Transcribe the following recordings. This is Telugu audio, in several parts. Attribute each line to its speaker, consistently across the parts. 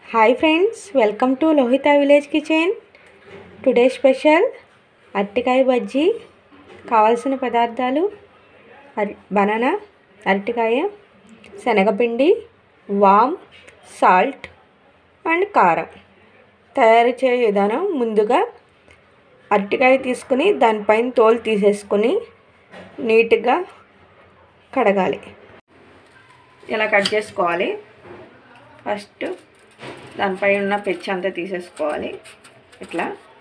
Speaker 1: hi friends welcome to Lohitha village kitchen today special అరటికాయ బజ్జీ కావాల్సిన పదార్థాలు అరి బనానా అరటికాయ శనగపిండి వామ్ సాల్ట్ అండ్ కారం తయారు చేయ విధానం ముందుగా అరటికాయ తీసుకుని దానిపైన తోలు తీసేసుకొని నీట్గా కడగాలి ఇలా కట్ చేసుకోవాలి ఫస్ట్ దానిపై ఉన్న పెచ్చి అంతా తీసేసుకోవాలి ఇట్లా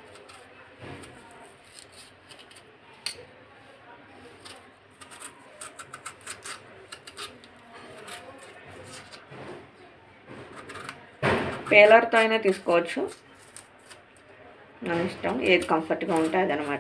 Speaker 1: పేలర్తో అయినా తీసుకోవచ్చు మన ఇష్టం ఏది కంఫర్ట్గా ఉంటే అదనమాట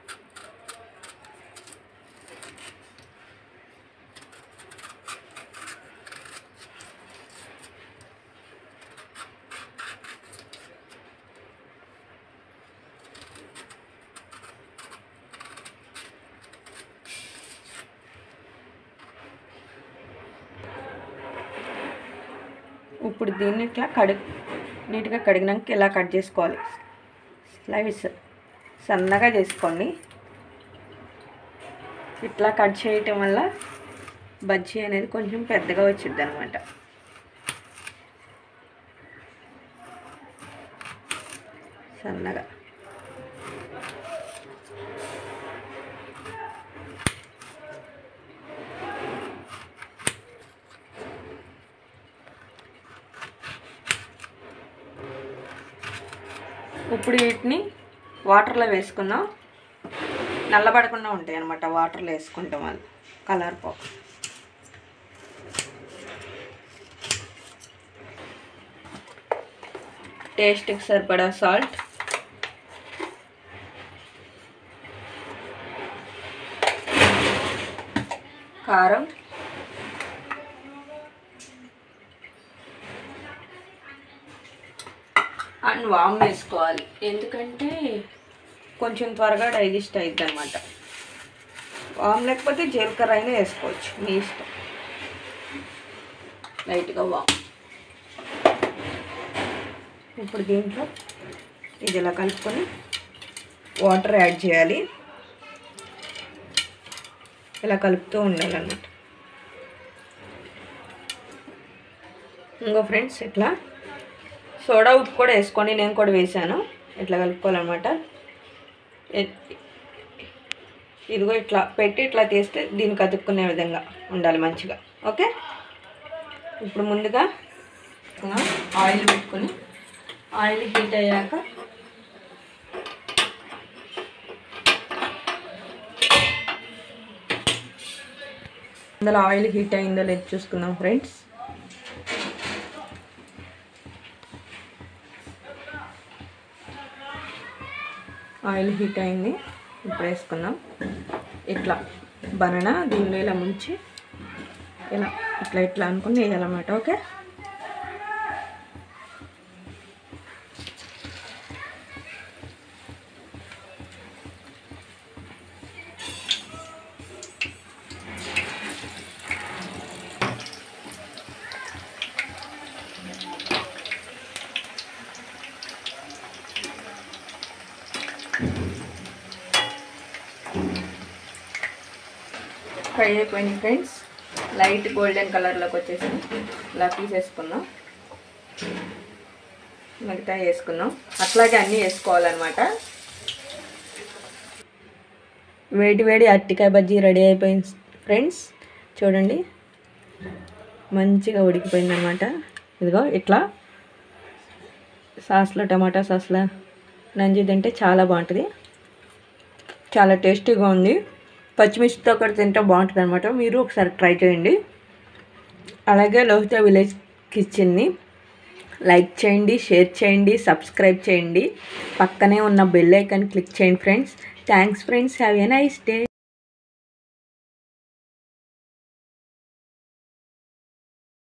Speaker 1: ఇప్పుడు దీన్ని ఇట్లా కడిగి నీట్గా కడిగినాక ఇలా కట్ చేసుకోవాలి స్లైస్ సన్నగా చేసుకోండి ఇట్లా కట్ చేయటం వల్ల బజ్జీ అనేది కొంచెం పెద్దగా వచ్చింది అనమాట సన్నగా ఇప్పుడు వీటిని వాటర్లో వేసుకుందాం నల్లబడకుండా ఉంటాయి అన్నమాట వాటర్లో వేసుకుంటాం వాళ్ళు కలర్ పో టేస్ట్కి సరిపడా సాల్ట్ కారం అండ్ వామ్ వేసుకోవాలి ఎందుకంటే కొంచెం త్వరగా డైజెస్ట్ అవుతుంది అనమాట వామ్ లేకపోతే జీలకర్ర అయినా వేసుకోవచ్చు మీ ఇష్టం లైట్గా వామ్ ఇప్పుడు దీంట్లో ఇది ఇలా కలుపుకొని వాటర్ యాడ్ చేయాలి ఇలా కలుపుతూ ఉండాలన్నమాట ఇంకో ఫ్రెండ్స్ ఇట్లా సోడా ఉప్పు కూడా వేసుకొని నేను కూడా వేసాను ఇట్లా కలుపుకోవాలన్నమాట ఇదిగో ఇట్లా పెట్టి ఇట్లా తీస్తే దీనికి అతుక్కునే విధంగా ఉండాలి మంచిగా ఓకే ఇప్పుడు ముందుగా ఆయిల్ పెట్టుకొని ఆయిల్ హీట్ అయ్యాక అందులో ఆయిల్ హీట్ అయిందో లేదు చూసుకుందాం ఫ్రెండ్స్ ఆయిల్ హీట్ అయింది ఇప్పుడు వేసుకుందాం ఇట్లా బనానా దీనిలో ఇలా ముంచి ఇలా ఇట్లా ఇట్లా అనుకుని వేయాలన్నమాట ఓకే ఫ్రై అయిపోయింది ఫ్రెండ్స్ లైట్ గోల్డెన్ కలర్లోకి వచ్చేసి ఇలా తీసేసుకుందాం మిగతా వేసుకుందాం అట్లాగే అన్నీ వేసుకోవాలన్నమాట వేడి వేడి అరటికాయ బజ్జీ రెడీ అయిపోయింది ఫ్రెండ్స్ చూడండి మంచిగా ఉడికిపోయింది అనమాట ఇదిగో ఇట్లా సాస్లో టమాటా సాస్లో నంజి తింటే చాలా బాగుంటుంది చాలా టేస్టీగా ఉంది పచ్చిమిర్చితో కూడా తింటే బాగుంటుంది అనమాట మీరు ఒకసారి ట్రై చేయండి అలాగే లోహిత విలేజ్ కిచెన్ని లైక్ చేయండి షేర్ చేయండి సబ్స్క్రైబ్ చేయండి పక్కనే ఉన్న బెల్ ఐకాన్ క్లిక్ చేయండి friends thanks friends have a nice day